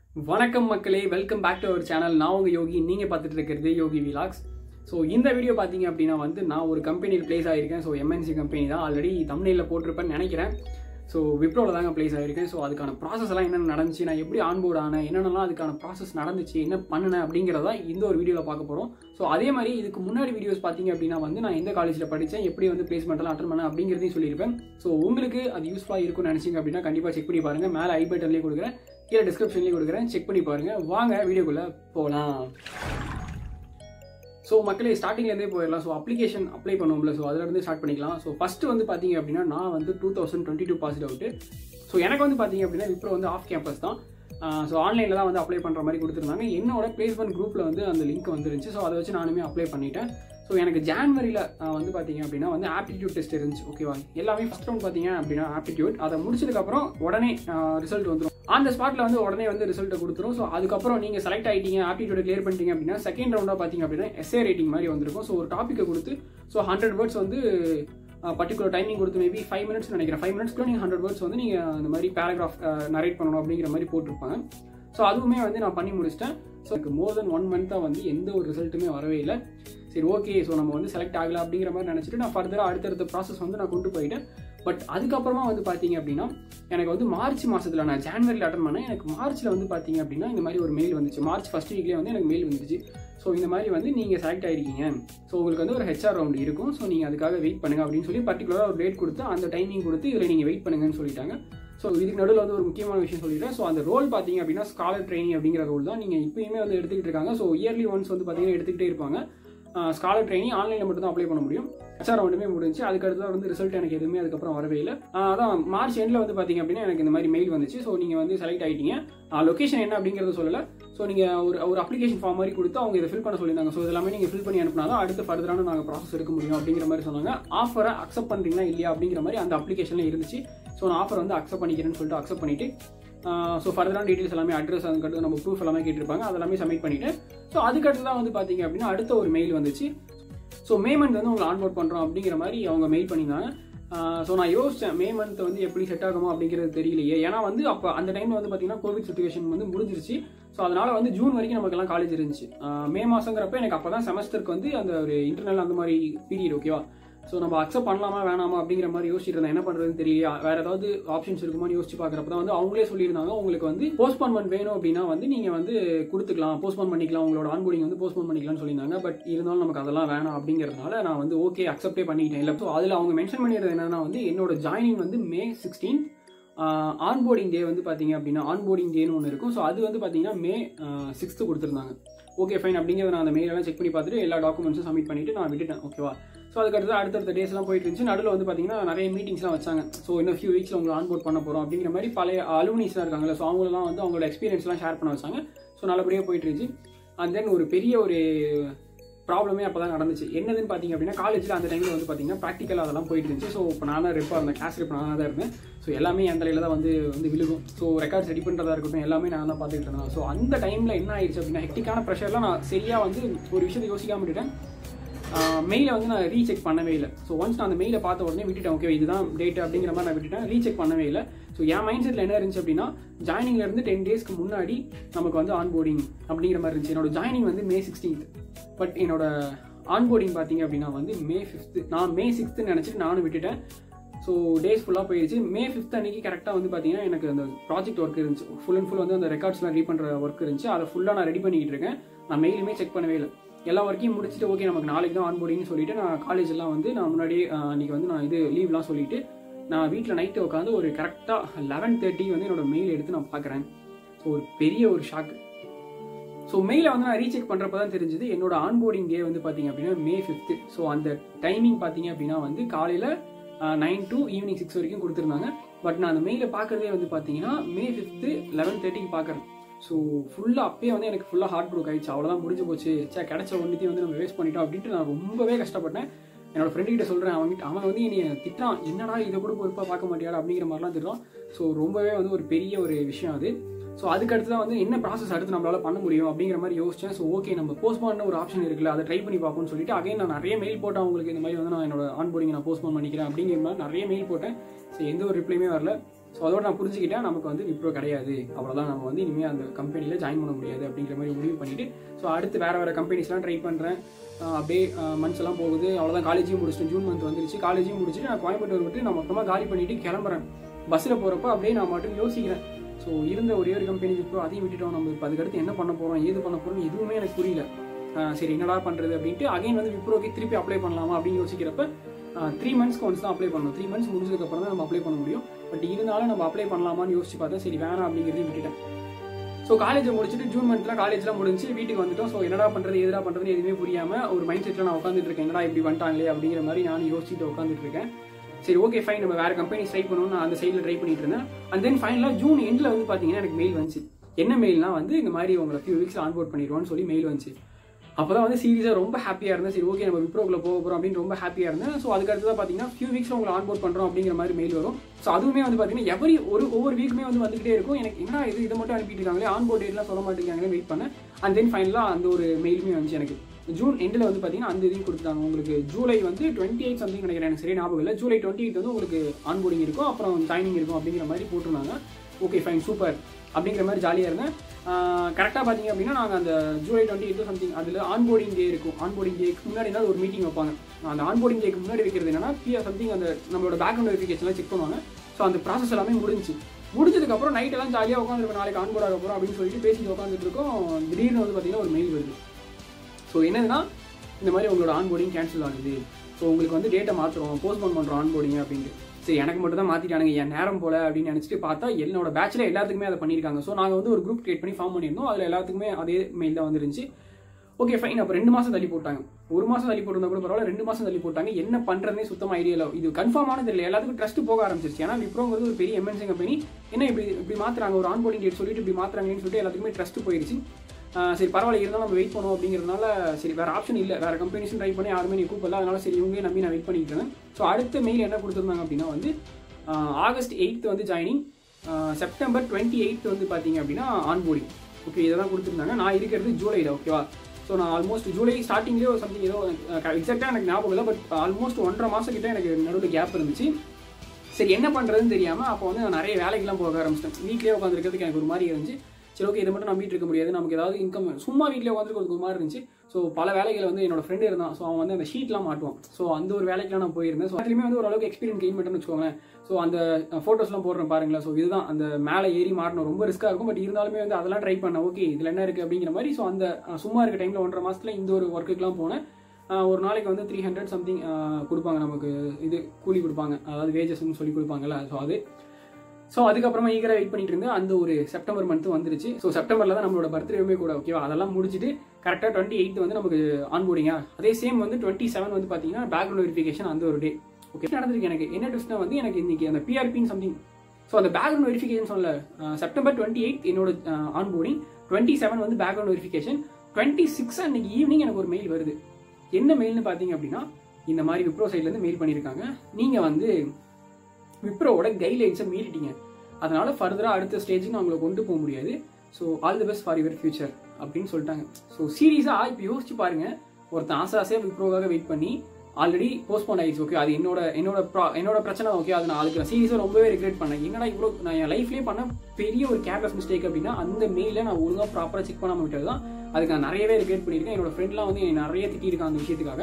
வணக்கம் மக்களே welcome back to our channel நான் உங்கள் யோகி நீங்கள் பார்த்துட்டு இருக்கிறது யோகி விலாக்ஸ் ஸோ இந்த வீடியோ பார்த்தீங்க அப்படின்னா வந்து நான் ஒரு கம்பெனியில் ப்ளேஸ் ஆகியிருக்கேன் ஸோ எம்என்சி கம்பெனி தான் ஆல்ரெடி தமிழில் போட்டிருப்பேன்னு நினைக்கிறேன் ஸோ விப்ரோவில் தாங்க ப்ளேஸ் ஆகியிருக்கேன் ஸோ அதுக்கான ப்ராசஸ் எல்லாம் என்னென்ன நடந்துச்சு நான் எப்படி ஆன்போர்ட் ஆனேன் என்னென்னலாம் அதுக்கான ப்ராசஸ் நடந்துச்சு என்ன பண்ணினேன் அப்படிங்கிறத இந்த ஒரு வீடியோவில் பார்க்க போகிறோம் ஸோ அதே மாதிரி இதுக்கு முன்னாடி வீடியோஸ் பார்த்தீங்க அப்படின்னா வந்து நான் எந்த காலேஜில் படித்தேன் எப்படி வந்து பிளேஸ்மெண்ட்லாம் அட்டன் பண்ணேன் அப்படிங்கிறதையும் சொல்லியிருப்பேன் ஸோ உங்களுக்கு அது யூஸ்ஃபுல்லாக இருக்கும்னு நினச்சிங்க அப்படின்னா கண்டிப்பாக செக் பண்ணி பாருங்கள் மேலே ஐ பட்டன்லேயே கொடுக்குறேன் கீழே டிஸ்கிரிப்ஷன்லேயும் கொடுக்குறேன் செக் பண்ணி பாருங்கள் வாங்க வீடியோக்குள்ளே போகலாம் ஸோ மக்களே ஸ்டார்டிங்லேருந்தே போயிடலாம் ஸோ அப்ளிகேஷன் அப்ளை பண்ணுவோம்ல ஸோ அதுலேருந்து ஸ்டார்ட் பண்ணிக்கலாம் ஸோ ஃபஸ்ட்டு வந்து பார்த்தீங்க அப்படின்னா நான் வந்து two thousand twenty two pass out so எனக்கு வந்து பார்த்தீங்க அப்படின்னா விப்ரோ வந்து ஆஃப் கேம்பஸ் தான் ஸோ ஆன்லைனில் தான் வந்து அப்ளை பண்ணுற மாதிரி கொடுத்துருந்தாங்க என்னோட பிளேஸ்மெண்ட் குரூப்பில் வந்து அந்த லிங்க் வந்துருந்துச்சு ஸோ அதை வச்சு நானுமே அப்ளை பண்ணிட்டேன் ஸோ எனக்கு ஜான்வரியில் வந்து பார்த்தீங்க அப்படின்னா வந்து ஆப்டிடியூட் டெஸ்ட் இருந்துச்சு ஓகேவா எல்லாமே ஃபஸ்ட் ரவுண்ட் பார்த்தீங்க அப்படின்னா ஆப்டிடியூட் அதை முடிச்சதுக்கப்புறம் உடனே ரிசல்ட் வந்துடும் அந்த ஸ்பாட்டில் வந்து உடனே வந்து ரிசல்ட்டை கொடுத்துரும் ஸோ அதுக்கப்புறம் நீங்கள் செலக்ட் ஆகிட்டீங்க ஆப்டிடியூட் கிளியர் பண்ணிட்டீங்க அப்படின்னா செகண்ட் ரவுண்டாக பார்த்தீங்க அப்படின்னா எஸ்ஏ ரேட்டிங் மாதிரி வந்திருக்கும் ஸோ ஒரு டாப்பிக்கை கொடுத்து ஸோ ஹண்ட்ரட் வேர்ட்ஸ் வந்து பர்டிகுலர் டைமிங் கொடுத்து மேபி ஃபைவ் மினிட்ஸ் நினைக்கிறேன் ஃபைவ் மினிட்ஸ்க்குள்ள நீங்கள் ஹண்ட்ரட் வேர்ட்ஸ் வந்து நீங்கள் அந்த மாதிரி பேராகிராஃப் நரேட் பண்ணணும் அப்படிங்கிற மாதிரி போட்டிருப்பாங்க ஸோ அதுவுமே வந்து நான் பண்ணி முடிச்சிட்டேன் ஸோ எனக்கு மோர் தென் ஒன் மந்த்தாக வந்து எந்த ஒரு ரிசல்ட்டுமே வரவே இல்லை சரி ஓகே ஸோ நம்ம வந்து செலக்ட் ஆகலை அப்படிங்கிற மாதிரி நினச்சிட்டு நான் ஃபர்தராக அடுத்தடுத்த ப்ராசஸ் வந்து நான் கொண்டு போயிட்டேன் பட் அதுக்கப்புறமா வந்து பார்த்தீங்க அப்படின்னா எனக்கு வந்து மார்ச் மாதத்தில் நான் ஜான்வரியில் அட்டன் பண்ணேன் எனக்கு மார்ச்சில் வந்து பார்த்தீங்க அப்படின்னா இந்த மாதிரி ஒரு மெயில் வந்துச்சு மார்ச் ஃபஸ்ட் வீக்லேயே வந்து எனக்கு மெயில் வந்துச்சு ஸோ இந்த மாதிரி வந்து நீங்கள் செலக்ட் ஆகிருக்கீங்க ஸோ உங்களுக்கு வந்து ஒரு ஹெச்ஆர் ரவுண்ட் இருக்கும் ஸோ நீங்கள் அதுக்காக வெயிட் பண்ணுங்க அப்படின்னு சொல்லி பர்டிகுலராக ஒரு டேட் கொடுத்து அந்த டைமிங் கொடுத்து இதில் நீங்கள் வெயிட் பண்ணுங்கன்னு சொல்லிட்டாங்க ஸோ இதுக்கு நடுவில் வந்து ஒரு முக்கியமான விஷயம் சொல்லிடுறேன் ஸோ அந்த ரோல் பார்த்தீங்க அப்படின்னா ஸ்காலர் ட்ரைனிங் அப்படிங்கிற ரோல் தான் நீங்கள் இப்பயுமே வந்து எடுத்துக்கிட்டு இருக்காங்க ஸோ இயர்லி ஒன்ஸ் வந்து பார்த்தீங்கன்னா எடுத்துக்கிட்டே இருப்பாங்க ஸ்காலர் ட்ரைனிங் ஆன்லைனில் மட்டும் தான் அப்ளை பண்ண முடியும் ஹெச்ஆர் ரவுண்டுமே முடிஞ்சு அதுக்கடுத்து தான் வந்து ரிசல்ட் எனக்கு எதுவுமே அதுக்கப்புறம் வரவே இல்லை அதான் மார்ச் எண்டில் வந்து பார்த்தீங்க அப்படின்னா எனக்கு இந்த மாதிரி மெயில் வந்துச்சு ஸோ நீங்கள் வந்து செலக்ட் ஆகிட்டீங்க லொக்கேஷன் என்ன அப்படிங்கிறத சொல்லலை ஸோ நீங்கள் ஒரு ஒரு அப்ளிகேஷன் ஃபார்ம் மாதிரி கொடுத்து அவங்க இதை ஃபில் பண்ண சொல்லியிருந்தாங்க ஸோ இதெல்லாமே நீங்கள் ஃபில் பண்ணி அனுப்பினா தான் அடுத்து ஃபர்தரான நாங்கள் ப்ராசஸ் எடுக்க முடியும் அப்படிங்கிற மாதிரி சொன்னாங்க ஆஃபரை அக்செப்ட் பண்ணுறீங்களா இல்லையா அப்படிங்கிற மாதிரி அந்த அப்ளிகேஷனில் இருந்துச்சு ஸோ நான் ஆஃபர் வந்து அக்செப்ட் பண்ணிக்கிறேன்னு சொல்லிட்டு அக்செப்ட் பண்ணிட்டு ஸோ ஃபர்தரான டீட்டெயில்ஸ் எல்லாமே அட்ரஸ் அதுக்கடுத்து நம்ம ப்ரூஃப் எல்லாமே கேட்டிருப்பாங்க அதெல்லாமே சப்மிட் பண்ணிட்டு ஸோ அதுக்கடுத்து தான் வந்து பார்த்தீங்க அப்படின்னா அடுத்த ஒரு மெயில் வந்துச்சு ஸோ மே மந்த் வந்து உங்களை ஆன்போர்ட் பண்ணுறோம் அப்படிங்கிற மாதிரி அவங்க மெயில் பண்ணியிருந்தாங்க ஸோ நான் யோசித்தேன் மே மந்த் வந்து எப்படி செட் ஆகுமா அப்படிங்கிறது தெரியலையே ஏன்னா வந்து அப்போ அந்த டைமில் வந்து பார்த்தீங்கன்னா கோவிட் சுச்சுவேஷன் வந்து முடிஞ்சிருச்சு ஸோ அதனால் வந்து ஜூன் வரைக்கும் நமக்கெல்லாம் காலேஜ் இருந்துச்சு மே மாதங்கிறப்ப எனக்கு அப்போ தான் செமஸ்டருக்கு வந்து அந்த ஒரு இன்டர்னல் அந்த மாதிரி பீரியட் ஓகேவா ஸோ நம்ம அக்செப்ட் பண்ணலாமா வேணாமா அப்படிங்கிற மாதிரி யோசிச்சுட்டு இருந்தேன் என்ன பண்ணுறதுன்னு தெரியல வேற ஏதாவது ஆப்ஷன்ஸ் இருக்குமான்னு யோசிச்சு பார்க்குறப்ப தான் வந்து அவங்களே சொல்லியிருந்தாங்க உங்களுக்கு வந்து போஸ்ட்போன்மெண்ட் வேணும் அப்படின்னா வந்து நீங்கள் வந்து கொடுத்துக்கலாம் போஸ்ட்போன் பண்ணிக்கலாம் உங்களோட ஆன்போர்டிங் வந்து போஸ்ட்போன் பண்ணிக்கலாம்னு சொல்லியிருந்தாங்க பட் இருந்தாலும் நமக்கு அதெல்லாம் வேணாம் அப்படிங்கிறதுனால நான் வந்து ஓகே அக்செப்டே பண்ணிக்கிட்டேன் இல்லை ஸோ அதில் அவங்க மென்ஷன் பண்ணிடுறது என்னன்னா வந்து என்னோட ஜாயினிங் வந்து மே சிக்ஸ்டீன் ஆன்போர்டிங் டே வந்து பார்த்தீங்க அப்படின்னா ஆன்போர்டிங் டேன்னு ஒன்று இருக்கும் ஸோ அது வந்து பார்த்தீங்கன்னா மே சிக்ஸ்த்து கொடுத்துருந்தாங்க ஓகே ஃபைன் அப்படிங்கிறத நான் அந்த மெயிலெல்லாம் செக் பண்ணி பார்த்துட்டு எல்லா டாக்குமெண்ட்ஸும் சப்மிட் பண்ணிட்டு நான் விட்டுட்டேன் ஓகேவா ஸோ அதுக்கடுத்து அடுத்தடுத்த டேஸ்லாம் போயிட்டு இருந்துச்சு நடுவில் வந்து பார்த்தீங்கன்னா நிறைய மீட்டிங்ஸ்லாம் வச்சாங்க ஸோ இன்னும் ஃபியூ வீக்ஸில் உங்களை ஆன்போர்ட் பண்ண போகிறோம் அப்படிங்கிற மாதிரி பழைய அலுமினிஸ்லாம் இருக்காங்கல்ல ஸோ அவங்களெல்லாம் வந்து அவங்களோட எக்ஸ்பீரியன்ஸ்லாம் ஷேர் பண்ண வச்சாங்க ஸோ நல்லபடியாக போயிட்டு இருந்துச்சு அண்ட் தென் ஒரு பெரிய ஒரு ப்ராப்ளமே அப்போ தான் நடந்துச்சு என்னதுன்னு பார்த்தீங்க அப்படின்னா காலேஜில் அந்த டைமில் வந்து பார்த்தீங்கன்னா ப்ராக்டிக்கல் அதெல்லாம் போயிட்டு இருந்துச்சு ஸோ இப்போ நான் தான் ரெப்பாக இருந்தேன் கிளாஸ் ரெப் நான் தான் இருந்தேன் ஸோ எல்லாமே என் தலையில் தான் வந்து வந்து விழுகும் ஸோ ரெக்கார்ட்ஸ் ரெடி பண்ணுறதா இருக்கட்டும் எல்லாமே நான் தான் பார்த்துக்கிட்டு இருந்தேன் ஸோ அந்த டைமில் என்ன ஆயிடுச்சு அப்படின்னா ஹெக்டிக்கான ப்ரெஷர்லாம் நான் சரியாக வந்து ஒரு விஷயத்தை யோசிக்காம விட்டுட்டேன் மெயிலை வந்து நான் ரீசெக் பண்ணவே இல்லை ஸோ ஒன்ஸ் நான் அந்த மெயிலை பார்த்த உடனே விட்டுட்டேன் ஓகே இதுதான் டேட் அப்படிங்கிற மாதிரி நான் விட்டுட்டேன் ரீசெக் பண்ணவே இல்லை ஸோ என் மைண்ட் செட்டில் என்ன இருந்துச்சு அப்படின்னா ஜாயினிங்ல இருந்து டென் டேஸ்க்கு முன்னாடி நமக்கு வந்து ஆன்போர்டிங் அப்படிங்கிற மாதிரி இருந்துச்சு என்னோட ஜாயினிங் வந்து மே சிக்ஸ்டீன்த் பட் என்னோட ஆன்போர்டிங் பார்த்தீங்க அப்படின்னா வந்து மே ஃபிஃப்த்து நான் மே சிக்ஸ்த்துன்னு நினச்சிட்டு நானும் விட்டுட்டேன் ஸோ டேஸ் ஃபுல்லாக போயிடுச்சு மே ஃபிஃப்த் அன்னைக்கு கரெக்டாக வந்து பார்த்தீங்கன்னா எனக்கு அந்த ப்ராஜெக்ட் ஒர்க் இருந்துச்சு ஃபுல் அண்ட் ஃபுல் வந்து அந்த ரெக்கார்ட்ஸ்லாம் ரெடி பண்ணுற ஒர்க் இருந்துச்சு அதை ஃபுல்லாக நான் ரெடி பண்ணிக்கிட்டு இருக்கேன் நான் மெயிலுமே செக் பண்ணவே இல்லை எல்லா ஒர்க்கையும் முடிச்சுட்டு ஓகே நமக்கு நாளைக்கு தான் ஆன்போர்டிங்னு சொல்லிட்டு நான் காலேஜ் எல்லாம் வந்து நான் முன்னாடியே அன்றைக்கி வந்து நான் இது லீவ்லாம் சொல்லிட்டு நான் வீட்டில் நைட்டு உட்காந்து ஒரு கரெக்டாக லெவன் தேர்ட்டி வந்து என்னோட மெயில் எடுத்து நான் பார்க்குறேன் ஸோ ஒரு பெரிய ஒரு ஷாக்கு ஸோ மெயிலை வந்து நான் ரீசெக் பண்ணுறப்ப தான் தெரிஞ்சது என்னோட ஆன்போர்டிங் டே வந்து பார்த்தீங்க அப்படின்னா மே ஃபிஃப்த்து ஸோ அந்த டைமிங் பார்த்தீங்க அப்படின்னா வந்து காலையில் நைன் டு ஈவினிங் சிக்ஸ் வரைக்கும் கொடுத்துருந்தாங்க பட் நான் அந்த மெயிலை பார்க்குறதே வந்து பார்த்தீங்கன்னா மே ஃபிஃப்த்து லெவன் தேர்ட்டிக்கு பார்க்குறேன் ஸோ ஃபுல்லாக அப்பயே வந்து எனக்கு ஃபுல்லாக ஹார்ட் ப்ரோக் ஆயிடுச்சு அவ்வளோதான் முடிஞ்சு போச்சு சே கிடைச்ச ஒன்றுத்தையும் வந்து நம்ம வேஸ்ட் பண்ணிட்டோம் அப்படின்ட்டு நான் ரொம்பவே கஷ்டப்பட்டேன் என்னோட ஃப்ரெண்டு கிட்ட சொல்கிறேன் அவன் அவன் வந்து என்னை திட்டான் என்னடா இதை கூட பொறுப்பாக பார்க்க மாட்டியாடா அப்படிங்கிற மாதிரிலாம் திட்டான் ஸோ ரொம்பவே வந்து ஒரு பெரிய ஒரு விஷயம் அது ஸோ அதுக்கடுத்து தான் வந்து என்ன ப்ராசஸ் அடுத்து நம்மளால பண்ண முடியும் அப்படிங்கிற மாதிரி யோசிச்சேன் ஸோ ஓகே நம்ம போஸ்ட்மார்ட்னு ஒரு ஆப்ஷன் இருக்குல்ல அதை ட்ரை பண்ணி பார்ப்போம்னு சொல்லிட்டு அகைன் நான் நிறைய மெயில் போட்டேன் அவங்களுக்கு இந்த மாதிரி வந்து நான் என்னோட ஆன்போர்டிங் நான் போஸ்ட்மார்ட் பண்ணிக்கிறேன் அப்படிங்கிற மாதிரி நிறைய மெயில் போட்டேன் ஸோ எந்த ஒரு ரிப்ளைமே வரல ஸோ அதோட நான் புரிஞ்சுக்கிட்டேன் நமக்கு வந்து விப்ரோ கிடையாது அவ்வளோதான் நம்ம வந்து இனிமேல் அந்த கம்பெனியில் ஜாயின் பண்ண முடியாது அப்படிங்கிற மாதிரி முடிவு பண்ணிட்டு ஸோ அடுத்து வேறு வேறு கம்பெனிஸ்லாம் ட்ரை பண்ணுறேன் அப்படியே மந்த்ஸ் எல்லாம் போகுது அவ்வளோதான் காலேஜையும் முடிச்சிட்டேன் ஜூன் மந்த் வந்துருச்சு காலேஜையும் முடிச்சுட்டு நான் கோயம்புத்தூர் விட்டு நான் மொத்தமாக காலி பண்ணிட்டு கிளம்புறேன் பஸ்ஸில் போகிறப்ப அப்படியே நான் மட்டும் யோசிக்கிறேன் ஸோ இருந்த ஒரே ஒரு கம்பெனி விப்ரோ அதையும் விட்டுட்டோம் நம்ம இப்போ அதுக்கடுத்து என்ன பண்ண போகிறோம் ஏது பண்ண போகிறோம் எதுவுமே எனக்கு புரியல ஆஹ் சரி என்னடா பண்ணுறது அப்படின்ட்டு அகைன் வந்து விப்ரோக்கு திருப்பி அப்ளை பண்ணலாமா அப்படின்னு யோசிக்கிறப்ப த்ரீ மந்த்ஸ்க்கு ஒன்ஸ் தான் அப்ளை பண்ணணும் த்ரீ மந்த்ஸ் முடிஞ்சதுக்கப்புறம் தான் நம்ம அப்ளை பண்ண முடியும் பட் இருந்தாலும் நம்ம அப்ளை பண்ணலாமான்னு யோசிச்சு பார்த்தா சரி வேணாம் அப்படிங்கிறதையும் விட்டுட்டேன் ஸோ காலேஜை முடிச்சுட்டு ஜூன் மந்த்ல காலேஜ்லாம் முடிஞ்சு வீட்டுக்கு வந்துட்டோம் ஸோ என்னடா பண்ணுறது எதுடா பண்ணுறது எதுவுமே புரியாமல் ஒரு மைண்ட் செட்டில் நான் உட்காந்துட்டு இருக்கேன் என்னடா இப்படி பண்ணிட்டாங்களே அப்படிங்கிற மாதிரி நான் யோசிச்சுட்டு உட்காந்துட்டு இருக்கேன் சரி ஓகே ஃபைன் நம்ம வேற கம்பெனி ட்ரை பண்ணணும் நான் அந்த சைடில் ட்ரை பண்ணிட்டு இருந்தேன் அண்ட் தென் ஃபைனலாக ஜூன் எண்டில் வந்து பார்த்தீங்கன்னா எனக்கு மெயில் வந்துச்சு என்ன மெயில்னா வந்து இந்த மாதிரி உங்களை ஃபியூ வீக்ஸ் ஆன்போர்ட் பண்ணிடுவோம்னு சொல்லி மெயில் வந்துச்சு அப்பதான் வந்து சீரியஸாக ரொம்ப ஹாப்பியாக இருந்தேன் சரி ஓகே நம்ம விப்ரோக்குள்ள போக போகிறோம் அப்படின்னு ரொம்ப ஹாப்பியாக இருந்தேன் ஸோ அதுக்கு அடுத்ததாக பார்த்தீங்கன்னா ஃபியூ வீக்ஸ் உங்களை ஆன்போர்ட் பண்ணுறோம் அப்படிங்கிற மாதிரி மெயில் வரும் ஸோ அதுவுமே வந்து பார்த்தீங்கன்னா எவரி ஒரு ஒவ்வொரு வீக்குமே வந்து வந்துகிட்டே இருக்கும் எனக்கு என்ன இது இதை மட்டும் அனுப்பிட்டு இருக்காங்களே ஆன்போர்ட் டேட்லாம் சொல்ல மாட்டேங்கிறாங்களே வெயிட் பண்ணேன் அண்ட் தென் ஃபைனலாக அந்த ஒரு மெயிலுமே வந்துச்சு எனக்கு ஜூன் எண்டில் வந்து பார்த்தீங்கன்னா அந்த இதையும் கொடுத்துட்டாங்க உங்களுக்கு ஜூலை வந்து டுவெண்ட்டி எயிட் சம்திங் நினைக்கிறேன் எனக்கு சரி ஞாபகம் இல்லை ஜூலை டுவெண்ட்டி எயிட் வந்து உங்களுக்கு ஆன்போர்டிங் இருக்கும் அப்புறம் ஜாயினிங் இருக்கும் அப்படிங்கிற மாதிரி போட்டிருந்தாங்க ஓகே ஃபைன் சூப்பர் அப்படிங்கிற மாதிரி ஜாலியாக இருந்தேன் கரெக்டாக பார்த்தீங்க அப்படின்னா நாங்கள் அந்த ஜூலை டுவெண்ட்டி எயிட் சம்திங் அதில் ஆன்போர்டிங் டே இருக்கும் ஆன்போர்டிங் டேக்கு முன்னாடி ஏதாவது ஒரு மீட்டிங் வைப்பாங்க அந்த ஆன்போர்டிங் டேக்கு முன்னாடி வைக்கிறது என்னன்னா பிஆர் சம்திங் அந்த நம்மளோட பேக்ரவுண்ட் வெரிஃபிகேஷன்லாம் செக் பண்ணுவாங்க ஸோ அந்த ப்ராசஸ் எல்லாமே முடிஞ்சு முடிஞ்சதுக்கப்புறம் நைட் எல்லாம் ஜாலியாக உட்காந்துருக்கோம் நாளைக்கு ஆன்போர்ட் ஆக போகிறோம் அப்படின்னு சொல்லிட்டு பேசிட்டு உட்காந்துட்டு இருக்கோம் திடீர்னு வந்து பார்த்தீங்கன்னா ஒரு மெயில் வருது ஸோ என்னதுன்னா இந்த மாதிரி உங்களோட ஆன்போர்டிங் கேன்சல் ஆகுது ஸோ உங்களுக்கு வந்து டேட்டை மாற்றுறோம் போஸ்ட்போன் பண்ணுறோம் ஆன்போர்டிங் அப்படின்ட்டு சரி எனக்கு மட்டும் தான் மாற்றிட்டானுங்க என் நேரம் போல அப்படின்னு நினச்சிட்டு பார்த்தா என்னோட பேட்சில் எல்லாத்துக்குமே அதை பண்ணியிருக்காங்க ஸோ நாங்கள் வந்து ஒரு குரூப் கிரியேட் பண்ணி ஃபார்ம் பண்ணியிருந்தோம் அதில் எல்லாத்துக்குமே அதே மெயில் தான் வந்துருந்துச்சு ஓகே ஃபைன் அப்போ ரெண்டு மாதம் தள்ளி போட்டாங்க ஒரு மாதம் தள்ளி போட்டிருந்தா கூட பரவாயில்ல ரெண்டு மாதம் தள்ளி போட்டாங்க என்ன பண்ணுறதுனே சுத்தமாக ஐடியா இல்லை இது கன்ஃபார்மான தெரியல எல்லாத்துக்கும் ட்ரஸ்ட் போக ஆரம்பிச்சிருச்சு ஏன்னா விப்ரோங்கிறது ஒரு பெரிய எம்என்சி கம்பெனி என்ன இப்படி இப்படி மாற்றுறாங்க ஒரு ஆன்போர்டிங் டேட் சொல்லிட்டு இப்படி மாற்றுறாங்கன்னு சொல்லிட்டு எல்லாத்துக்குமே ட்ரஸ்ட் போயிருச்சு ஆஹ் சரி பரவாயில்ல இருந்தாலும் நம்ம வெயிட் பண்ணுவோம் அப்படிங்கிறதுனால சரி வேறு ஆப்ஷன் இல்லை வேறு கம்பெனிஸும் ட்ரை பண்ணி யாருமே நீ கூப்பிடல அதனால சரி இவங்களே நம்பி நான் வெயிட் பண்ணிட்டு இருந்தேன் ஸோ அடுத்த மெயில் என்ன கொடுத்துருந்தாங்க அப்படின்னா வந்து ஆகஸ்ட் எயித்து வந்து ஜாயினிங் செப்டம்பர் டுவெண்ட்டி எயித் வந்து பார்த்தீங்க அப்படின்னா ஆன்போர்டிங் ஓகே இதை தான் கொடுத்துருந்தாங்க நான் இருக்கிறது ஜூலையில் ஓகேவா ஸோ நான் ஆல்மோஸ்ட் ஜூலை ஸ்டார்டிங்லேயே சம்திங் ஏதோ எக்ஸாக்டாக எனக்கு ஞாபகம் இல்லை பட் ஆல்மோஸ்ட் ஒன்றரை மாதம் கிட்ட எனக்கு நடுவில் கேப் இருந்துச்சு சரி என்ன பண்ணுறதுன்னு தெரியாமல் அப்போ வந்து நான் நிறைய வேலைக்கெல்லாம் போக ஆரம்பிச்சிட்டேன் வீட்லேயே உட்காந்துருக்கிறதுக்கு எனக்கு ஒரு மாதிரி இருந்துச்சு சரி ஓகே இதை மட்டும் நம்பிட்டு இருக்க முடியாது நமக்கு ஏதாவது இன்கம் சும்மா வீட்டில் உட்காந்துருக்கு ஒரு மாதிரி இருந்துச்சு ஸோ பல வேலைகள் வந்து என்னோட ஃப்ரெண்டு இருந்தான் ஸோ அவன் வந்து அந்த ஷீட்லாம் மாட்டுவான் ஸோ அந்த ஒரு வேலைக்கெலாம் நான் போயிருந்தேன் ஸோ அதுலேயுமே வந்து ஓரளவுக்கு எக்ஸ்பீரியன்ஸ் கெயின் பண்ணிட்டேன்னு வச்சுக்கோங்களேன் ஸோ அந்த ஃபோட்டோஸ்லாம் போடுறேன் பாருங்களேன் ஸோ இதுதான் அந்த மேலே ஏறி மாட்டணும் ரொம்ப ரிஸ்க்காக இருக்கும் பட் இருந்தாலுமே வந்து அதெல்லாம் ட்ரை பண்ணேன் ஓகே இதில் என்ன இருக்குது அப்படிங்கிற மாதிரி ஸோ அந்த அஹ், சும்மா இருக்க டைமில் ஒன்றரை மாதத்தில் இந்த ஒரு ஒர்க்குக்கெலாம் போனேன் அஹ், ஒரு நாளைக்கு வந்து த்ரீ ஹண்ட்ரட் சம்திங் கொடுப்பாங்க நமக்கு இது கூலி கொடுப்பாங்க அதாவது வேஜஸ்ன்னு சொல்லி கொடுப்பாங்கல்ல ஸோ அது ஸோ அதுக்கப்புறமா ஈகராக வெயிட் பண்ணிட்டு இருந்தேன் அந்த ஒரு செப்டம்பர் மந்த் வந்துருச்சு ஸோ செப்டம்பரில் தான் நம்மளோட பர்த்டேவுமே கூட ஓகேவா அதெல்லாம் முடிச்சுட்டு கரெக்டாக டுவெண்ட்டி எயிட் வந்து நமக்கு ஆன்போர்டிங்கா அதே சேம் வந்து டுவெண்ட்டி செவன் வந்து பார்த்தீங்கன்னா பேக்ரவுண்ட் வெரிஃபிகேஷன் அந்த ஒரு டே ஓகே நடந்திருக்கு எனக்கு என்ன ட்விஸ்ட்னா வந்து எனக்கு இன்னைக்கு அந்த பிஆர்பின்னு சம்திங் ஸோ அந்த பேக்ரவுண்ட் வெரிஃபிகேஷன் சொல்ல செப்டம்பர் டுவெண்ட்டி எயிட் என்னோட ஆன்போர்டிங் டுவெண்ட்டி செவன் வந்து பேக்ரவுண்ட் வெரிஃபிகேஷன் டுவெண்ட்டி சிக்ஸ் அன்னைக்கு ஈவினிங் எனக்கு ஒரு மெயில் வருது என்ன மெயில்னு பார்த்தீங்க அப்படின்னா இந்த மாதிரி விப்ரோ சைட்லேருந்து மெயில் பண்ணியிருக்காங்க நீங்கள் வந்து விப்ரோவோட கைட்லைன்ஸை மீறிட்டீங்க அதனால ஃபர்தராக அடுத்த ஸ்டேஜுக்கு நான் உங்களை கொண்டு போக முடியாது so all the best for your future அப்படின்னு சொல்லிட்டாங்க ஸோ சீரியஸாக இப்போ யோசிச்சு பாருங்க ஒருத்தன் ஆசை ஆசையாக விப்ரோவாக வெயிட் பண்ணி ஆல்ரெடி போஸ்ட்போன் ஆயிடுச்சு ஓகே அது என்னோட என்னோட ப்ரா- என்னோட பிரச்சனை ஓகே அது நான் அதுக்கு சீரியஸாக ரொம்பவே ரெக்ரெட் பண்ணேன் என்னடா இவ்வளோ நான் என் லைஃப்லேயே பண்ண பெரிய ஒரு கேர்லெஸ் மிஸ்டேக் அப்படின்னா அந்த மெயிலை நான் ஒழுங்காக ப்ராப்பராக செக் பண்ணாமல் விட்டது தான் அதுக்கு நான் நிறையவே ரெக்ரெட் பண்ணியிருக்கேன் என்னோட ஃப்ரெண்ட்லாம் வந்து என்னை நிறைய திட்டியிருக்கான் அந்த விஷயத்துக்காக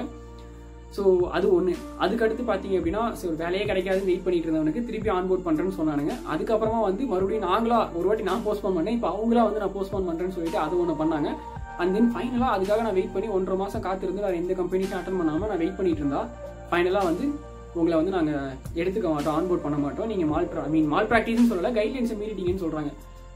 ஸோ அது ஒன்று அதுக்கடுத்து பார்த்தீங்க அப்படின்னா ஸோ வேலையே கிடைக்காதுன்னு வெயிட் பண்ணிட்டு இருந்தவனுக்கு திருப்பி ஆன்போர்ட் பண்ணுறேன்னு சொன்னானுங்க அதுக்கப்புறமா வந்து மறுபடியும் நாங்களா ஒரு வாட்டி நான் போஸ்ட்போன் பண்ணேன் இப்போ அவங்களா வந்து நான் போஸ்ட்போன் பண்ணுறேன்னு சொல்லிட்டு அது ஒன்று பண்ணாங்க அண்ட் தென் ஃபைனலாக அதுக்காக நான் வெயிட் பண்ணி ஒன்றரை மாதம் காத்திருந்து வேறு எந்த கம்பெனிக்கும் அட்டன் பண்ணாமல் நான் வெயிட் பண்ணிட்டு இருந்தா ஃபைனலாக வந்து உங்களை வந்து நாங்கள் எடுத்துக்க மாட்டோம் ஆன்போர்ட் பண்ண மாட்டோம் நீங்கள் மால் ஐ மீன் மால் ப்ராக்டிஸ்னு சொல்லலை கைட்லைன்ஸை மீறிட்டீங்கன்னு சொல்கிறாங்க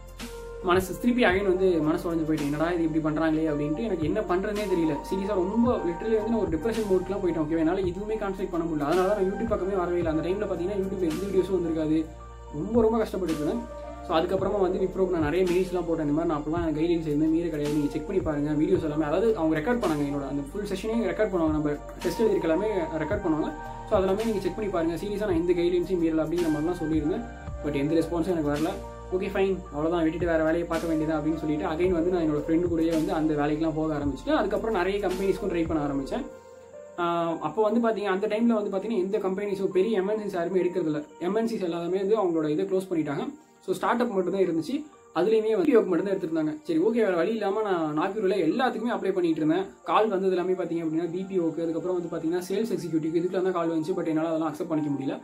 மனசு திருப்பி அகைன் வந்து மனசு உடஞ்சு போயிட்டேன் என்னடா இது இப்படி பண்றாங்களே அப்படின்ட்டு எனக்கு என்ன பண்றதுனே தெரியல சீரியஸா ரொம்ப லிட்டரலி வந்து நான் ஒரு டிப்ரெஷன் மோட்க்குலாம் போயிட்டேன் ஓகே என்னால இதுவுமே கான்சென்ட்ரேட் பண்ண முடியல அதனால தான் நான் யூடியூப் பக்கமே வரவே இல்லை அந்த டைம்ல பாத்தீங்கன்னா யூடியூப் எந்த வீடியோஸும் வந்திருக்காது ரொம்ப ரொம்ப கஷ்டப்பட்டு இருந்தேன் ஸோ அதுக்கப்புறமா வந்து விப்ரோக்கு நான் நிறைய மீல்ஸ்லாம் போட்டேன் இந்த மாதிரி நான் அப்பெல்லாம் கைட்லைன்ஸ் எதுவுமே மீற கிடையாது நீங்கள் செக் பண்ணி பாருங்க வீடியோஸ் எல்லாமே அதாவது அவங்க ரெக்கார்ட் பண்ணாங்க என்னோட அந்த ஃபுல் செஷனையும் ரெக்கார்ட் பண்ணுவாங்க நம்ம டெஸ்ட் எழுதிருக்க எல்லாமே ரெக்கார்ட் பண்ணுவாங்க ஸோ அதெல்லாமே நீங்கள் செக் பண்ணி பாருங்க சீரியஸாக நான் எந்த கைட்லைன்ஸையும் மீறல அப்படிங்கிற மாதிரிலாம் சொல்லியிருந்தேன் பட் எந்த ரெஸ்பான்ஸும் எனக்கு வரல ஓகே ஃபைன் அவ்வளோதான் விட்டுட்டு வேறு வேலையை பார்க்க வேண்டியதா அப்படின்னு சொல்லிட்டு அகைன் வந்து நான் என்னோட ஃப்ரெண்டு கூடயே வந்து அந்த வேலைக்கெலாம் போக ஆரம்பிச்சிட்டேன் அதுக்கப்புறம் நிறைய கம்பெனிஸ்க்கும் ட்ரை பண்ண ஆரம்பித்தேன் அப்போ வந்து பார்த்தீங்க அந்த டைமில் வந்து பார்த்தீங்கன்னா எந்த கம்பெனிஸும் பெரிய எம்என்சிஸ் யாருமே எடுக்கிறதில்ல எம்என்சிஸ் எல்லாமே வந்து அவங்களோட இதை க்ளோஸ் பண்ணிட்டாங்க ஸோ ஸ்டார்ட் அப் மட்டும் தான் இருந்துச்சு அதுலேயுமே வந்து யோக் மட்டும் தான் எடுத்திருந்தாங்க சரி ஓகே வேறு வழி இல்லாமல் நான் நாக்பூரில் எல்லாத்துக்குமே அப்ளை பண்ணிட்டு இருந்தேன் கால் வந்தது எல்லாமே பார்த்தீங்க அப்படின்னா பிபிஓக்கு அதுக்கப்புறம் வந்து பார்த்தீங்கன்னா சேல்ஸ் எக்ஸிக்யூட்டிவ் இதுக்குலாம் தான் கால் வந்துச்சு பட் என்னால் அதெல்லாம் அக்செப்ட் பண்ணிக்க முடியல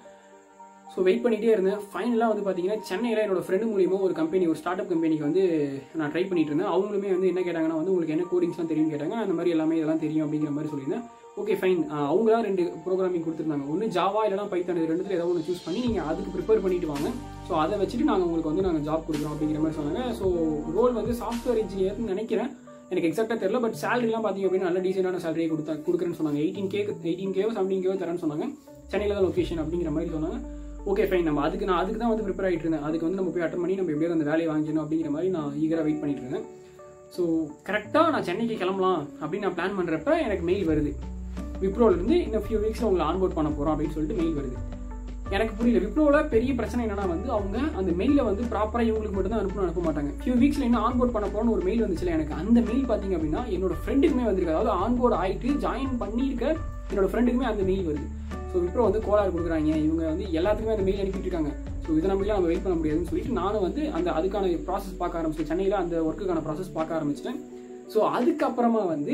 ஸோ வெயிட் பண்ணிகிட்டே இருந்தேன் ஃபைனலாக வந்து பார்த்தீங்கன்னா சென்னையில் என்னோட ஃப்ரெண்டு மூலியமாக ஒரு கம்பெனி ஒரு ஸ்டார்ட் அப் கம்பெனிக்கு வந்து நான் ட்ரை பண்ணிட்டு இருந்தேன் அவங்களுமே வந்து என்ன கேட்டாங்கன்னா வந்து உங்களுக்கு என்ன கோடிங்ஸ்லாம் தெரியும் கேட்டாங்க அந்த மாதிரி எல்லாமே இதெல்லாம் தெரியும் அப்படிங்கிற மாதிரி சொல்லியிருந்தேன் ஓகே ஃபைன் அவங்களா ரெண்டு ப்ரோக்ராமிங் கொடுத்துருந்தாங்க ஒன்று ஜாவா இல்லைனா பைத்தான் இது ரெண்டுத்துல ஏதாவது ஒன்று சூஸ் பண்ணி நீங்கள் அதுக்கு ப்ரிப்பேர் பண்ணிட்டு வாங்க ஸோ அதை வச்சுட்டு நாங்கள் உங்களுக்கு வந்து நாங்கள் ஜாப் கொடுக்குறோம் அப்படிங்கிற மாதிரி சொன்னாங்க ஸோ ரோல் வந்து சாஃப்ட்வேர் இன்ஜினியர்னு நினைக்கிறேன் எனக்கு எக்ஸாக்டாக தெரியல பட் சேலரிலாம் பார்த்தீங்க அப்படின்னா நல்ல டீசெண்டான சேலரியை கொடுத்தா கொடுக்குறேன்னு சொன்னாங்க எயிட்டீன் கே எயிட்டீன் கேவோ செவன்டீன் கேவோ தரேன்னு சொன்னாங்க சென்னையில் தான் லொக்கேஷன் அப்படிங்கிற மாதிரி சொன்னாங்க ஓகே ஃபைன் நம்ம அதுக்கு நான் அதுக்கு தான் வந்து ப்ரிப்பேர் ஆகிட்டு இருந்தேன் அதுக்கு வந்து நம்ம போய் அட்டன் பண்ணி நம்ம எப்படியாவது அந்த வேலையை வாங்கிக்கணும் அப்படிங்கிற மாதிரி நான் ஈகராக வெயிட் பண்ணிட்டு இருந்தேன் ஸோ கரெக்டாக நான் சென்னைக்கு கிளம்பலாம் அப்படின்னு நான் பிளான் பண்ணுறப்ப எனக்கு மெயில் வருது விப்ரோலேருந்து இன்னும் ஃபியூ வீக்ஸில் உங்களை ஆன்போர்ட் பண்ண போகிறோம் அப்படின்னு சொல்லிட்டு மெயில் வருது எனக்கு புரியல விப்ரோவில் பெரிய பிரச்சனை என்னன்னா வந்து அவங்க அந்த மெயிலை வந்து ப்ராப்பராக இவங்களுக்கு மட்டும் தான் அனுப்பணும் அனுப்ப மாட்டாங்க ஃபியூ வீக்ஸில் இன்னும் ஆன்போர்ட் பண்ண போகிறோம்னு ஒரு மெயில் வந்துச்சுல எனக்கு அந்த மெயில் பார்த்தீங்க அப்படின்னா என்னோட ஃப்ரெண்டுக்குமே வந்திருக்கு அதாவது ஆன்போர்ட் ஆகிட்டு ஜாயின் பண்ணியிருக்க என்னோட ஃப்ரெண்டுக்குமே அந்த மெயில் வருது ஸோ விப்ரோ வந்து கோலார் கொடுக்குறாங்க இவங்க வந்து எல்லாத்துக்குமே அந்த மெயில் அனுப்பிட்டு இருக்காங்க ஸோ இதை நம்பிலாம் நம்ம வெயிட் பண்ண முடியாதுன்னு சொல்லிட்டு நானும் வந்து அந்த அதுக்கான ப்ராசஸ் பார்க்க ஆரம்பிச்சிட்டேன் சென்னையில் அந்த ஒர்க்குக்கான ப்ராசஸ் பார்க்க ஆரம்பிச்சிட்டேன் ஸோ அதுக்கப்புறமா வந்து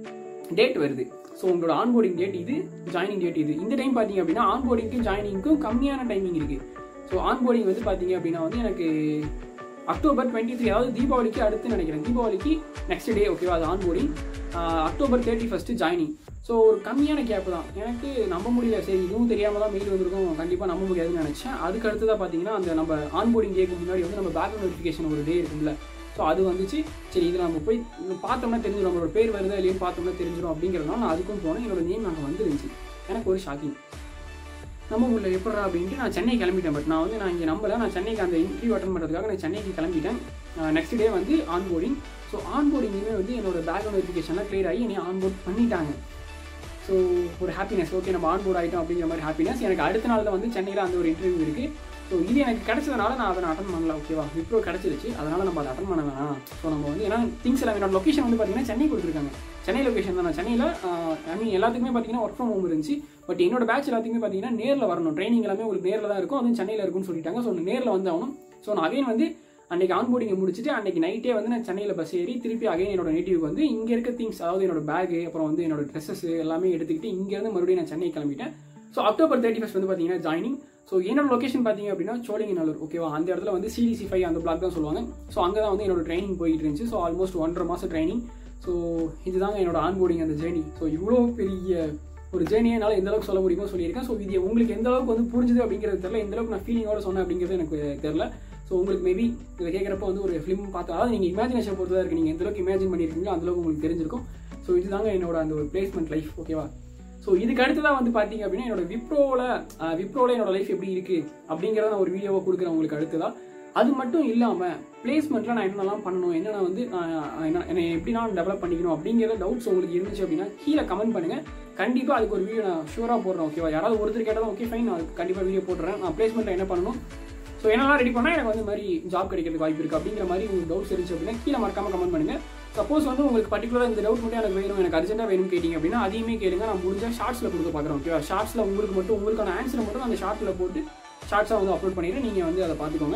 டேட் வருது ஸோ உங்களோட ஆன்போர்டிங் டேட் இது ஜாயினிங் டேட் இது இந்த டைம் பார்த்தீங்க அப்படின்னா ஆன்போர்டிங்க்கும் ஜாயினிங்க்கும் கம்மியான டைமிங் இருக்கு ஸோ ஆன்போர்டிங் வந்து பார்த்தீங்க அப்படின்னா வந்து எனக்கு அக்டோபர் டுவெண்ட்டி த்ரீ அதாவது தீபாவளிக்கு அடுத்து நினைக்கிறேன் தீபாவளிக்கு நெக்ஸ்ட் டே ஓகேவா அது onboarding October thirty first joining so ஒரு கம்மியான கேப் தான் எனக்கு நம்ப முடியல சரி இதுவும் தெரியாமல் தான் மெயில் வந்திருக்கும் கண்டிப்பாக நம்ப முடியாதுன்னு நினச்சேன் அதுக்கு அடுத்ததாக பார்த்தீங்கன்னா அந்த நம்ம ஆன்போர்டிங் டேக்கு முன்னாடி வந்து நம்ம பேக்ரவுண்ட் நோட்டிஃபிகேஷன் ஒரு டே இருக்கும்ல ஸோ அது வந்துச்சு சரி இதில் நம்ம போய் பார்த்தோம்னா தெரிஞ்சிடும் நம்மளோட பேர் வருதா இல்லைன்னு பார்த்தோம்னா தெரிஞ்சிடும் அப்படிங்கிறதுனால நான் அதுக்கும் போனேன் என்னோட நேம் அங்கே வந்துருந்துச்சு எனக்கு ஒரு ஷாக்கிங் நம்ம ஊரில் எப்படா அப்படின்ட்டு நான் சென்னை கிளம்பிட்டேன் பட் நான் வந்து நான் இங்கே நம்பல நான் சென்னைக்கு அந்த இன்டர்வியூ அட்டன் பண்ணுறதுக்காக நான் சென்னைக்கு கிளம்பிட்டேன் நெக்ஸ்ட் டே வந்து ஆன்போர்டிங் ஸோ ஆன்போர்டிங்குமே வந்து என்னோட பேக்ரவுண்ட் வெரிஃபிகேஷன்லாம் கிளியர் ஆகி என்னை ஆன்போர்ட் பண்ணிட்டாங்க ஸோ ஒரு ஹாப்பினஸ் ஓகே நம்ம ஆன்போர்ட் ஆகிட்டோம் அப்படிங்கிற மாதிரி ஹாப்பினஸ் எனக்கு அடுத்த நாள் தான் வந்து சென்னையில் அந்த ஒரு இன்டர்வியூ இருக்குது ஸோ இது எனக்கு கிடைச்சதுனால நான் அதை அட்டன் பண்ணல ஓகேவா விப்ரோ கிடச்சிருச்சு அதனால் நம்ம அதை அட்டன் பண்ண வேணாம் ஸோ நம்ம வந்து ஏன்னா திங்ஸ் எல்லாம் என்னோட லொக்கேஷன் வந்து பார்த்தீங்கன்னா சென்னை கொடுத்துருக்காங்க சென்னை லொக்கேஷன் தான் நான் சென்னையில் ஐ மீன் எல்லாத்துக்குமே பார்த்தீங்கன்னா ஒர்க் ஃப்ரம் ஹோம் இருந்துச்சு பட் என்னோட பேட்ச் எல்லாத்துக்குமே பார்த்தீங்கன்னா நேரில் வரணும் ட்ரைனிங் எல்லாமே உங்களுக்கு நேரில் தான் இருக்கும் அதுவும் சென்னையில் இருக்கும்னு சொல்லிட்டாங்க ஸோ நேரில் வந்து ஆகணும் ஸோ நான் அகைன் வந்து அன்னைக்கு ஆன்போர்டிங்கை முடிச்சுட்டு அன்னைக்கு நைட்டே வந்து நான் சென்னையில் பஸ் ஏறி திருப்பி அகைன் என்னோட நேட்டிவ்க்கு வந்து இங்கே இருக்க திங்ஸ் அதாவது என்னோட பேகு அப்புறம் வந்து என்னோட ட்ரெஸ்ஸஸ் எல்லாமே எடுத்துக்கிட்டு இங்கேருந்து மறுபடியும் நான் சென்னை கிளம்பிட்டேன் ஸோ அக்டோபர் தேர்ட்டி ஃபஸ்ட் வந்து பார்த்தீங்கன்னா ஜாயினிங் ஸோ என்னோட லொக்கேஷன் பார்த்தீங்க அப்படின்னா சோழிங்கநல்லூர் ஓகேவா அந்த இடத்துல வந்து சிடிசி ஃபைவ் அந்த பிளாக் தான் சொல்லுவாங்க ஸோ அங்கே தான் வந்து என்னோட ட்ரைனிங் போயிட்டு இருந்துச்சு ஸோ ஆல்மோஸ்ட் ஒன்றரை மாதம் ட்ரைனிங் ஸோ இதுதாங்க என்னோட ஆன்போர்டிங் அந்த ஜேர்னி ஸோ இவ்வளோ பெரிய ஒரு ஜேர்னியை என்னால் எந்த அளவுக்கு சொல்ல முடியுமோ சொல்லியிருக்கேன் ஸோ இது உங்களுக்கு எந்த அளவுக்கு வந்து புரிஞ்சுது அப்படிங்கிறது தெரியல எந்த அளவுக்கு நான் ஃபீலிங்கோட சொன்னேன் அப்படிங்கிறது எனக்கு தெரியல ஸோ உங்களுக்கு மேபி இதை கேட்குறப்ப வந்து ஒரு ஃபிலிம் பார்த்து அதாவது நீங்கள் இமேஜினேஷன் பொறுத்து தான் இருக்குது நீங்கள் எந்த அளவுக்கு இமேஜின் பண்ணியிருக்கீங்களோ அந்த அளவுக்கு உங்களுக்கு தெரிஞ்சிருக்கும் ஸோ இதுதாங்க என்னோட அந்த ஒரு பிளேஸ்மெண்ட் லைஃப் ஓகேவா ஸோ இதுக்கு அடுத்து தான் வந்து பார்த்தீங்க அப்படின்னா என்னோட விப்ரோவில் விப்ரோவில் என்னோட லைஃப் எப்படி இருக்குது அப்படிங்கிறத நான் ஒரு வீடியோவை கொடுக்குறேன் உங்களுக்கு அடுத்ததாக அது மட்டும் இல்லாமல் பிளேஸ்மெண்ட்டில் நான் என்னென்னலாம் பண்ணணும் என்னென்ன வந்து என்ன என்னை எப்படி நான் டெவலப் பண்ணிக்கணும் அப்படிங்கிற டவுட்ஸ் உங்களுக்கு இருந்துச்சு அப்படின்னா கீழே கமெண்ட் பண்ணுங்கள் கண்டிப்பாக அதுக்கு ஒரு வீடியோ நான் ஷூராக போடுறேன் ஓகேவா யாராவது ஒருத்தர் கேட்டாலும் ஓகே ஃபைன் நான் கண்டிப்பாக வீடியோ போட்டுறேன் நான் பிளேஸ்மெண்ட்டில் என்ன பண்ணணும் ஸோ என்னெல்லாம் ரெடி பண்ணால் எனக்கு வந்து மாதிரி ஜாப் கிடைக்கிறதுக்கு வாய்ப்பு இருக்குது அப்படிங்கிற மாதிரி உங்களுக்கு டவுட்ஸ் இருந்துச்சு அப்படின்னா கீழே மறக்காமல் கமெண்ட் பண்ணுங்கள் சப்போஸ் வந்து உங்களுக்கு பர்டிகுலராக இந்த டவுட் மட்டும் எனக்கு வேணும் எனக்கு அர்ஜென்ட்டாக வேணும் கேட்டிங்க அப்படின்னா அதையுமே கேளுங்க நான் முடிஞ்சால் ஷார்ட்ஸில் கொடுக்க பார்க்குறேன் ஓகேவா ஷார்ட்ஸில் உங்களுக்கு மட்டும் உங்களுக்கான ஆன்சரை மட்டும் அந்த ஷார்ட்டில் போட்டு ஷார்ட்ஸாக வந்து அப்லோட் பண்ணிடுறேன் நீங்கள் வந்து அதை பார்த்துக்கோங்க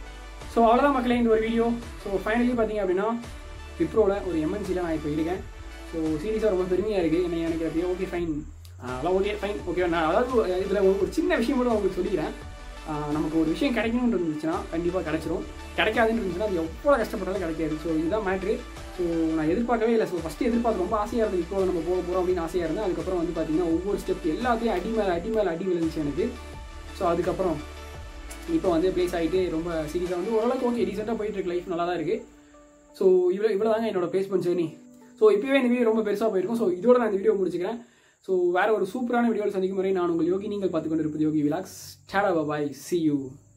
ஸோ அவ்வளோதான் மக்களே இந்த ஒரு வீடியோ ஸோ ஃபைனலி பார்த்தீங்க அப்படின்னா விப்ரோவில் ஒரு எம்என்சியில் நான் இப்போ இருக்கேன் ஸோ சீரியஸாக ரொம்ப பெருமையாக இருக்குது என்ன எனக்கு அப்படியே ஓகே ஃபைன் அதெல்லாம் ஓகே ஃபைன் ஓகே நான் அதாவது இதில் ஒரு சின்ன விஷயம் மட்டும் உங்களுக்கு சொல்லிக்கிறேன் நமக்கு ஒரு விஷயம் கிடைக்கணும்னு இருந்துச்சுன்னா கண்டிப்பாக கிடைச்சிரும் கிடைக்காதுன்னு இருந்துச்சுன்னா அது எவ்வளோ கஷ்டப்பட்டாலும் கிடைக்காது ஸோ இதுதான் மேட்ரு ஸோ நான் எதிர்பார்க்கவே இல்லை ஸோ ஃபஸ்ட்டு எதிர்பார்த்து ரொம்ப ஆசையாக இருந்தது இப்போ நம்ம போக போகிறோம் அப்படின்னு ஆசையாக இருந்தேன் அதுக்கப்புறம் வந்து பார்த்தீங்கன்னா ஒவ்வொரு ஸ்டெப் எல்லாத்தையும் அடி மேலே அடி மேலே அடி விழுந்துச்சு எனக்கு ஸோ அதுக்கப்புறம் இப்போ வந்து ப்ளேஸ் ஆகிட்டு ரொம்ப சீரியஸாக வந்து ஓரளவுக்கு ஓகே ரீசெண்டாக போயிட்டு இருக்கு லைஃப் நல்லா தான் இருக்குது ஸோ இவ்வளோ இவ்வளோ தாங்க என்னோட பிளேஸ்மெண்ட் ஜேர்னி ஸோ இப்போவே இந்த வீடியோ ரொம்ப பெருசாக போயிருக்கும் ஸோ இதோட நான் இந்த வீடியோ முடிச்சுக்கிறேன் ஸோ வேற ஒரு சூப்பரான வீடியோவில் சந்திக்கும் முறை நான் உங்கள் யோகி நீங்கள் பார்த்து கொண்டு இருப்பது யோகி விலாக்ஸ் டாடா பாய் சி யூ